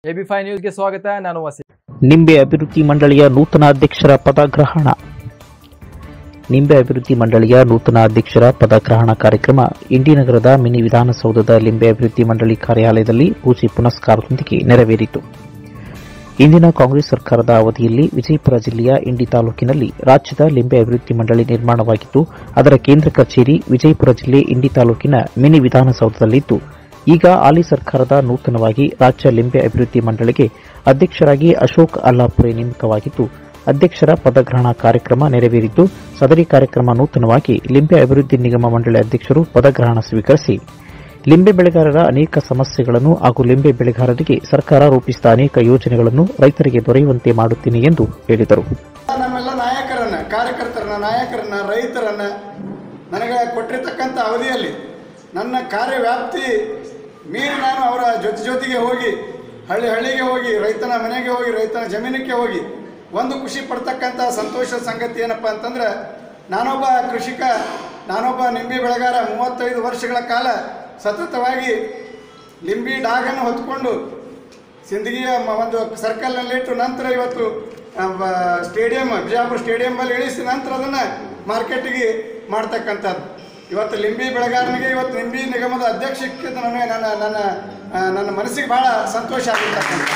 AB five ನ್ಯೂಸ್ಗೆ ಸ್ವಾಗತ ನಾನು ವಸಿ ನಿಂಬೆ ಅಭಿವೃದ್ಧಿ ಮಂಡಳಿಯ ನೂತನ ಅಧ್ಯಕ್ಷರ ಪದಗ್ರಹಣ ನಿಂಬೆ ಅಭಿವೃದ್ಧಿ ಮಂಡಳಿಯ ನೂತನ ಅಧ್ಯಕ್ಷರ ಪದಗ್ರಹಣ ಕಾರ್ಯಕ್ರಮ ಇಂಡಿನಗರದ ಮಿನಿ ವಿಧಾನಸೌಧದ ಲಿಂಬೆ ಅಭಿವೃದ್ಧಿ ಮಂಡಳಿ ಕಾರ್ಯಾಲಯದಲ್ಲಿ ಪೂಜೆ ಪುನಸ್ಕಾರದೊಂದಿಗೆ ನೆರವೇರಿತು ಇಂದಿನ ಕಾಂಗ್ರೆಸ್ ಸರ್ಕಾರದ ಅವಧಿಯಲ್ಲಿ ವಿಜಯಪುರ ಜಿಲ್ಲೆಯ ಇಂಡಿ ತಾಲೂಕಿನಲ್ಲಿ ರಾಜ್ಯದ ಲಿಂಬೆ ಅಭಿವೃದ್ಧಿ ಮಂಡಳಿ ನಿರ್ಮಾಣವಾಗಿದ್ದು ಅದರ ಕೇಂದ್ರ ಕಚೇರಿ ವಿಜಯಪುರ ಜಿಲ್ಲೆ ಇಂಡಿ ತಾಲೂಕಿನ ಮಿನಿ ವಿಧಾನಸೌಧದಲ್ಲಿದ್ದು ಈಗ ಹಾಲಿ ಸರ್ಕಾರದ ನೂತನವಾಗಿ ರಾಜ್ಯ ಲಿಂಬೆ ಅಭಿವೃದ್ಧಿ ಮಂಡಳಿಗೆ ಅಧ್ಯಕ್ಷರಾಗಿ ಅಶೋಕ್ ಅಲ್ಲಾಪುರೆ ನೇಮಕವಾಗಿದ್ದು ಅಧ್ಯಕ್ಷರ ಪದಗ್ರಹಣ ಕಾರ್ಯಕ್ರಮ ನೆರವೇರಿದ್ದು ಸದರಿ ಕಾರ್ಯಕ್ರಮ ನೂತನವಾಗಿ ಲಿಂಬೆ ಅಭಿವೃದ್ಧಿ ನಿಗಮ ಮಂಡಳಿ ಅಧ್ಯಕ್ಷರು ಪದಗ್ರಹಣ ಸ್ವೀಕರಿಸಿ ಲಿಂಬೆ ಬೆಳೆಗಾರರ ಅನೇಕ ಸಮಸ್ಯೆಗಳನ್ನು ಹಾಗೂ ಲಿಂಬೆ ಬೆಳೆಗಾರರಿಗೆ ಸರ್ಕಾರ ರೂಪಿಸಿದ ಅನೇಕ ಯೋಜನೆಗಳನ್ನು ರೈತರಿಗೆ ದೊರೆಯುವಂತೆ ಮಾಡುತ್ತೀನಿ ಎಂದು ಹೇಳಿದರು ನಮ್ಮೆಲ್ಲ ನಾಯಕರನ್ನ ಕಾರ್ಯಕರ್ತರನ್ನ ನಾಯಕರನ್ನ ರೈತರನ್ನ ನನಗೆ ಕೊಟ್ಟಿರ್ತಕ್ಕಂಥ ಅವಧಿಯಲ್ಲಿ ನನ್ನ ಕಾರ್ಯವ್ಯಾಪ್ತಿ ಮೀರಿ ನಾನು ಅವರ ಜೊತೆ ಜೊತೆಗೆ ಹೋಗಿ ಹಳ್ಳಿ ಹಳ್ಳಿಗೆ ಹೋಗಿ ರೈತನ ಮನೆಗೆ ಹೋಗಿ ರೈತನ ಜಮೀನಿಗೆ ಹೋಗಿ ಒಂದು ಖುಷಿ ಪಡ್ತಕ್ಕಂಥ ಸಂತೋಷದ ಸಂಗತಿ ಏನಪ್ಪ ಅಂತಂದ್ರೆ ನಾನೊಬ್ಬ ಕೃಷಿಕ ನಾನೊಬ್ಬ ನಿಂಬೆ ಬೆಳೆಗಾರ ಮೂವತ್ತೈದು ವರ್ಷಗಳ ಕಾಲ ಸತತವಾಗಿ ಲಿಂಬಿ ಡಾಗನ್ನು ಹೊತ್ಕೊಂಡು ಸಿಂದಗಿಯ ಮ- ಒಂದು ಸರ್ಕಲ್ನಲ್ಲಿಟ್ಟು ನಂತರ ಇವತ್ತು ಆ, ಬ- ಸ್ಟೇಡಿಯಂ ಬಿಜಾಪುರ ಸ್ಟೇಡಿಯಂಬಲ್ಲಿ ಇಳಿಸಿ ನಂತರ ಅದನ್ನು ಮಾರ್ಕೆಟಿಗೆ ಮಾಡ್ತಕ್ಕಂಥದ್ದು ಇವತ್ತು ಲಿಂಬಿ ಬೆಳೆಗಾರನಿಗೆ ಇವತ್ತು ಲಿಂಬಿ ನಿಗಮದ ಅಧ್ಯಕ್ಷಕ್ಕೆ ನನಗೆ ನನ್ನ ನನ್ನ ಆ, ನನ್ನ ಮನಸ್ಸಿಗೆ ಭಾಳ ಸಂತೋಷ ಆಗಿರ್ತಕ್ಕಂಥ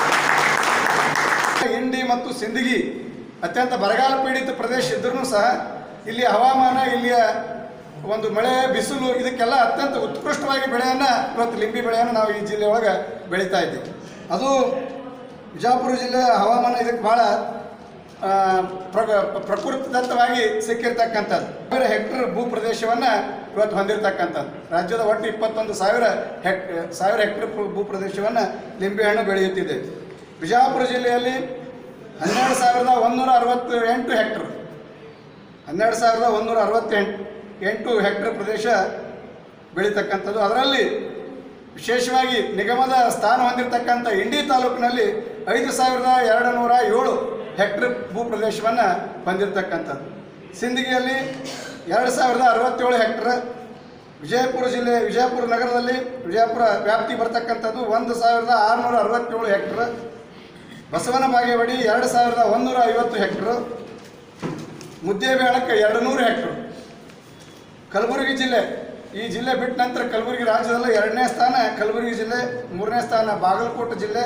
ಇಂಡಿ ಮತ್ತು ಸಿಂದಗಿ ಅತ್ಯಂತ ಬರಗಾಲ ಪೀಡಿತ ಪ್ರದೇಶ ಇದ್ರೂ ಸಹ ಇಲ್ಲಿ ಹವಾಮಾನ ಇಲ್ಲಿಯ ಒಂದು ಮಳೆ ಬಿಸಿಲು ಇದಕ್ಕೆಲ್ಲ ಅತ್ಯಂತ ಉತ್ಕೃಷ್ಟವಾಗಿ ಬೆಳೆಯನ್ನು ಇವತ್ತು ಲಿಂಬಿ ಬೆಳೆಯನ್ನು ನಾವು ಈ ಜಿಲ್ಲೆ ಒಳಗೆ ಬೆಳೀತಾ ಇದ್ದೀವಿ ಅದು ಬಿಜಾಪುರ ಜಿಲ್ಲೆ ಹವಾಮಾನ ಇದಕ್ಕೆ ಭಾಳ ಆ, ಪ್ರ- ಪ್ರಕೃತಿದತ್ತವಾಗಿ ಸಿಕ್ಕಿರ್ತಕ್ಕಂಥದ್ದು ಸಾವಿರ ಹೆಕ್ಟರ್ ಭೂ ಪ್ರದೇಶವನ್ನು ಇವತ್ತು ಹೊಂದಿರತಕ್ಕಂಥದ್ದು ರಾಜ್ಯದ ಒಟ್ಟು ಇಪ್ಪತ್ತೊಂದು ಸಾವಿರ ಹೆಕ್ ಸಾವಿರ ಹೆಕ್ಟರ್ ಭೂ- ಭೂ ಪ್ರದೇಶವನ್ನು ಲಿಂಬೆಹಣ್ಣು ಬೆಳೆಯುತ್ತಿದೆ ಬಿಜಾಪುರ ಜಿಲ್ಲೆಯಲ್ಲಿ ಹನ್ನೆರಡು ಸಾವಿರದ ಒಂದೂರ ಅರವತ್ತು ಎಂಟು ಹೆಕ್ಟರ್ ಹನ್ನೆರಡು ಸಾವಿರದ ಒಂದೂರ ಅರವತ್ತೆಂಟು ಎಂಟು ಹೆಕ್ಟರ್ ಪ್ರದೇಶ ಬೆಳೀತಕ್ಕಂಥದ್ದು ಅದರಲ್ಲಿ ವಿಶೇಷವಾಗಿ ನಿಗಮದ ಸ್ಥಾನ ಹೊಂದಿರತಕ್ಕಂಥ ಇಂಡಿ ತಾಲೂಕಿನಲ್ಲಿ ಐದು ಸಾವಿರದ ಎರಡು ನೂರ ಏಳು ಹೆಕ್ಟರ್ ಭೂ ಪ್ರದೇಶವನ್ನು ಹೊಂದಿರತಕ್ಕಂಥದ್ದು ಸಿಂದಗಿಯಲ್ಲಿ ಎರಡು ಸಾವಿರದ ಅರವತ್ತೇಳು ಹೆಕ್ಟರ್ ವಿಜಯಪುರ ಜಿಲ್ಲೆ ವಿಜಯಪುರ ನಗರದಲ್ಲಿ ವಿಜಯಪುರ ವ್ಯಾಪ್ತಿ ಬರ್ತಕ್ಕಂಥದ್ದು ಒಂದು ಸಾವಿರದ ಆರುನೂರ ಅರವತ್ತೇಳು ಹೆಕ್ಟರ್ ಬಸವನ ಬಾಗೇವಾಡಿ ಎರಡು ಸಾವಿರದ ಒಂದೂರ ಐವತ್ತು ಹೆಕ್ಟರ್ ಮುದ್ದೇಬೇಳಕ್ಕೆ ಎರಡು ನೂರು ಹೆಕ್ಟರ್ ಕಲಬುರಗಿ ಜಿಲ್ಲೆ ಈ ಜಿಲ್ಲೆ ಬಿಟ್ಟ ನಂತರ ಕಲಬುರಗಿ ರಾಜ್ಯದಲ್ಲಿ ಎರಡನೇ ಸ್ಥಾನ ಕಲಬುರಗಿ ಜಿಲ್ಲೆ ಮೂರನೇ ಸ್ಥಾನ ಬಾಗಲಕೋಟೆ ಜಿಲ್ಲೆ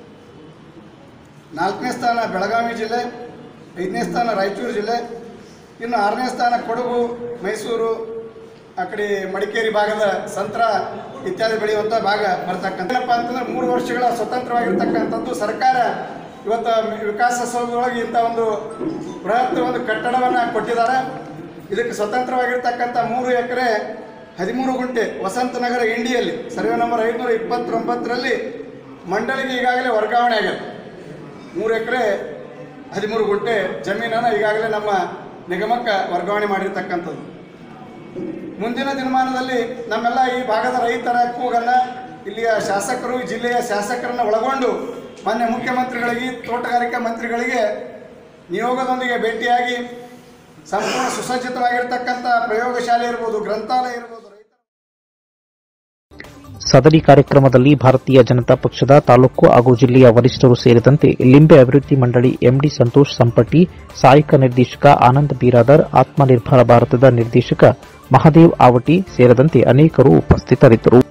ನಾಲ್ಕನೇ ಸ್ಥಾನ ಬೆಳಗಾವಿ ಜಿಲ್ಲೆ ಐದನೇ ಸ್ಥಾನ ರಾಯಚೂರು ಜಿಲ್ಲೆ ಇನ್ನು ಆರನೇ ಸ್ಥಾನ ಕೊಡಗು ಮೈಸೂರು ಆ ಕಡೆ ಮಡಿಕೇರಿ ಭಾಗದ ಸಂತ್ರ ಇತ್ಯಾದಿ ಬೆಳೆಯುವಂಥ ಭಾಗ ಬರ್ತಕ್ಕಂಥ ಏನಪ್ಪ ಅಂತಂದ್ರೆ ಮೂರು ವರ್ಷಗಳ ಸ್ವತಂತ್ರವಾಗಿರ್ತಕ್ಕಂಥದ್ದು ಸರ್ಕಾರ ಇವತ್ತು ವಿಕಾಸೋತ್ಸವದೊಳಗೆ ಇಂಥ ಒಂದು ಬೃಹತ್ ಒಂದು ಕಟ್ಟಡವನ್ನು ಕೊಟ್ಟಿದ್ದಾರೆ ಇದಕ್ಕೆ ಸ್ವತಂತ್ರವಾಗಿರ್ತಕ್ಕಂಥ ಮೂರು ಎಕರೆ ಹದಿಮೂರು ಗುಂಟೆ ವಸಂತನಗರ ಇಂಡಿಯಲ್ಲಿ ಸರ್ವೆ ನಂಬರ್ ಐದುನೂರ ಇಪ್ಪತ್ತೊಂಬತ್ತರಲ್ಲಿ ಮಂಡಳಿಗೆ ಈಗಾಗಲೇ ವರ್ಗಾವಣೆ ಆಗಿದೆ ಮೂರು ಎಕರೆ ಹದಿಮೂರು ಗುಂಟೆ ಜಮೀನನ್ನು ಈಗಾಗಲೇ ನಮ್ಮ ನಿಗಮಕ್ಕೆ ವರ್ಗಾವಣೆ ಮಾಡಿರ್ತಕ್ಕಂಥದ್ದು ಮುಂದಿನ ದಿನಮಾನದಲ್ಲಿ ನಮ್ಮೆಲ್ಲ ಈ ಭಾಗದ ರೈತರ ಕೂಗನ್ನು ಇಲ್ಲಿಯ ಶಾಸಕರು ಈ ಜಿಲ್ಲೆಯ ಶಾಸಕರನ್ನು ಒಳಗೊಂಡು ಮಾನ್ಯ ಮುಖ್ಯಮಂತ್ರಿಗಳಿಗೆ ತೋಟಗಾರಿಕಾ ಮಂತ್ರಿಗಳಿಗೆ ನಿಯೋಗದೊಂದಿಗೆ ಭೇಟಿಯಾಗಿ ಸಂಪೂರ್ಣ ಸುಸಜ್ಜಿತವಾಗಿರ್ತಕ್ಕಂಥ ಪ್ರಯೋಗಶಾಲೆ ಇರ್ಬೋದು ಗ್ರಂಥಾಲಯ ಇರ್ಬೋದು ರೈತರ ಸದರಿ ಕಾರ್ಯಕ್ರಮದಲ್ಲಿ ಭಾರತೀಯ ಜನತಾ ಪಕ್ಷದ ತಾಲೂಕು ಹಾಗೂ ಜಿಲ್ಲೆಯ ವರಿಷ್ಠರು ಸೇರಿದಂತೆ ಲಿಂಬೆ ಅಭಿವೃದ್ಧಿ ಮಂಡಳಿ ಎಂಡಿ ಸಂತೋಷ್ ಸಂಪಟ್ಟಿ ಸಹಾಯಕ ನಿರ್ದೇಶಕ ಆನಂದ್ ಬೀರಾದರ್ ಆತ್ಮನಿರ್ಭರ ಭಾರತದ ನಿರ್ದೇಶಕ ಮಹಾದೇವ್ ಆವಟಿ ಸೇರಿದಂತೆ ಅನೇಕರು ಉಪಸ್ಥಿತರಿದ್ದರು